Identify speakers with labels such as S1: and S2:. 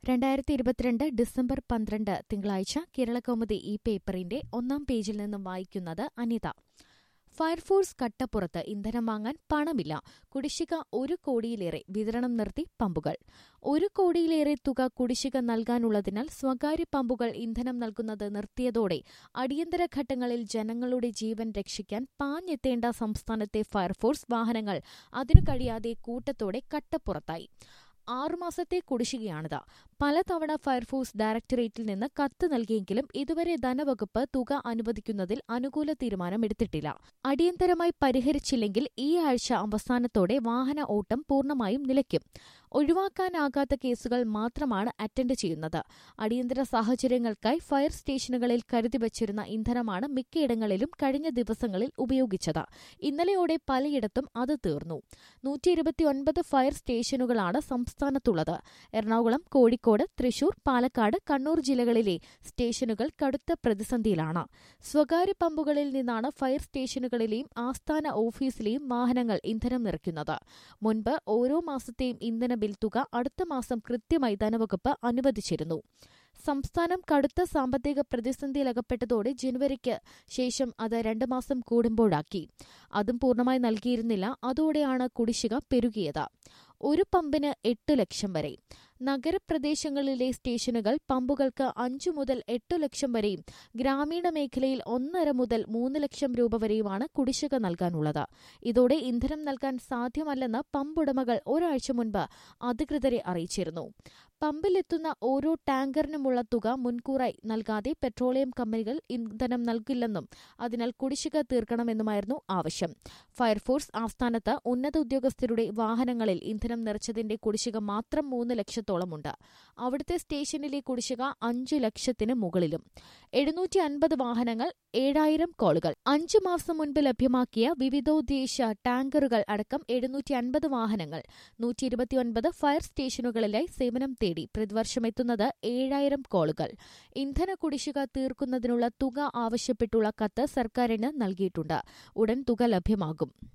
S1: രണ്ടായിരത്തി ഇരുപത്തിരണ്ട് ഡിസംബർ പന്ത്രണ്ട് തിങ്കളാഴ്ച കേരളകൗമുദി ഈ പേപ്പറിന്റെ ഒന്നാം പേജിൽ നിന്നും വായിക്കുന്നത് അനിത ഫയർഫോഴ്സ് കട്ടപ്പുറത്ത് ഇന്ധനം വാങ്ങാൻ പണമില്ല കുടിശ്ശിക ഒരു കോടിയിലേറെ വിതരണം നിർത്തി പമ്പുകൾ ഒരു കോടിയിലേറെ തുക കുടിശ്ശിക നൽകാനുള്ളതിനാൽ സ്വകാര്യ പമ്പുകൾ ഇന്ധനം നൽകുന്നത് നിർത്തിയതോടെ അടിയന്തര ഘട്ടങ്ങളിൽ ജനങ്ങളുടെ ജീവൻ രക്ഷിക്കാൻ പാഞ്ഞെത്തേണ്ട സംസ്ഥാനത്തെ ഫയർഫോഴ്സ് വാഹനങ്ങൾ അതിനു കഴിയാതെ കൂട്ടത്തോടെ കട്ടപ്പുറത്തായി ആറുമാസത്തെ കുടിശ്ശികയാണിത് പലതവണ ഫയർഫോഴ്സ് ഡയറക്ടറേറ്റിൽ നിന്ന് കത്ത് നൽകിയെങ്കിലും ഇതുവരെ ധനവകുപ്പ് തുക അനുവദിക്കുന്നതിൽ അനുകൂല തീരുമാനം എടുത്തിട്ടില്ല അടിയന്തരമായി പരിഹരിച്ചില്ലെങ്കിൽ ഈ ആഴ്ച അവസാനത്തോടെ വാഹന ഓട്ടം പൂർണ്ണമായും നിലയ്ക്കും ഒഴിവാക്കാനാകാത്ത കേസുകൾ മാത്രമാണ് അറ്റൻഡ് ചെയ്യുന്നത് അടിയന്തര സാഹചര്യങ്ങൾക്കായി ഫയർ സ്റ്റേഷനുകളിൽ കരുതിവച്ചിരുന്ന ഇന്ധനമാണ് മിക്കയിടങ്ങളിലും കഴിഞ്ഞ ദിവസങ്ങളിൽ ഉപയോഗിച്ചത് ഇന്നലെയോടെ പലയിടത്തും അത് തീർന്നു നൂറ്റി ഇരുപത്തിയൊൻപത് ഫയർ സ്റ്റേഷനുകളാണ് സംസ്ഥാനത്തുള്ളത് എറണാകുളം കോഴിക്കോട് തൃശൂർ പാലക്കാട് കണ്ണൂർ ജില്ലകളിലെ സ്റ്റേഷനുകൾ കടുത്ത പ്രതിസന്ധിയിലാണ് സ്വകാര്യ പമ്പുകളിൽ നിന്നാണ് ഫയർ സ്റ്റേഷനുകളിലെയും ആസ്ഥാന ഓഫീസിലെയും വാഹനങ്ങൾ ഇന്ധനം നിറയ്ക്കുന്നത് മുൻപ് ഓരോ മാസത്തെയും ഇന്ധന ബിൽ തുക അടുത്ത മാസം കൃത്യമായി ധനവകുപ്പ് അനുവദിച്ചിരുന്നു സംസ്ഥാനം കടുത്ത സാമ്പത്തിക പ്രതിസന്ധിയിലകപ്പെട്ടതോടെ ജനുവരിക്ക് ശേഷം അത് രണ്ട് മാസം കൂടുമ്പോഴാക്കി അതും പൂർണ്ണമായി നൽകിയിരുന്നില്ല അതോടെയാണ് കുടിശ്ശിക പെരുകിയത് ഒരു പമ്പിന് എട്ട് ലക്ഷം വരെ നഗരപ്രദേശങ്ങളിലെ സ്റ്റേഷനുകൾ പമ്പുകൾക്ക് അഞ്ചു മുതൽ എട്ട് ലക്ഷം വരെയും ഗ്രാമീണ മേഖലയിൽ ഒന്നര മുതൽ മൂന്ന് ലക്ഷം രൂപ വരെയുമാണ് കുടിശ്ശിക നൽകാനുള്ളത് ഇതോടെ ഇന്ധനം നൽകാൻ സാധ്യമല്ലെന്ന് പമ്പുടമകൾ ഒരാഴ്ച മുൻപ് അധികൃതരെ അറിയിച്ചിരുന്നു പമ്പിലെത്തുന്ന ഓരോ ടാങ്കറിനുമുള്ള തുക മുൻകൂറായി നൽകാതെ പെട്രോളിയം കമ്പനികൾ ഇന്ധനം നൽകില്ലെന്നും അതിനാൽ കുടിശ്ശിക തീർക്കണമെന്നുമായിരുന്നു ആവശ്യം ഫയർഫോഴ്സ് ആസ്ഥാനത്ത് ഉന്നത ഉദ്യോഗസ്ഥരുടെ വാഹനങ്ങളിൽ ഇന്ധനം നിറച്ചതിന്റെ കുടിശ്ശിക മാത്രം മൂന്ന് ലക്ഷത്തോളമുണ്ട് അവിടുത്തെ സ്റ്റേഷനിലെ കുടിശ്ശിക അഞ്ചു ലക്ഷത്തിന് മുകളിലും എഴുന്നൂറ്റി അൻപത് വാഹനങ്ങൾ ഏഴായിരം കോളുകൾ അഞ്ചു മാസം മുൻപ് ലഭ്യമാക്കിയ വിവിധോദ്ദേശ ടാങ്കറുകൾ അടക്കം എഴുന്നൂറ്റി അൻപത് വാഹനങ്ങൾ നൂറ്റി ഇരുപത്തിയൊൻപത് ഫയർ സ്റ്റേഷനുകളിലായി സേവനം തേടി പ്രതിവർഷം എത്തുന്നത് ഏഴായിരം കോളുകൾ ഇന്ധന കുടിശ്ശിക തീർക്കുന്നതിനുള്ള തുക ആവശ്യപ്പെട്ടുള്ള കത്ത് സർക്കാരിന് നൽകിയിട്ടുണ്ട് ഉടൻ തുക ലഭ്യമാകും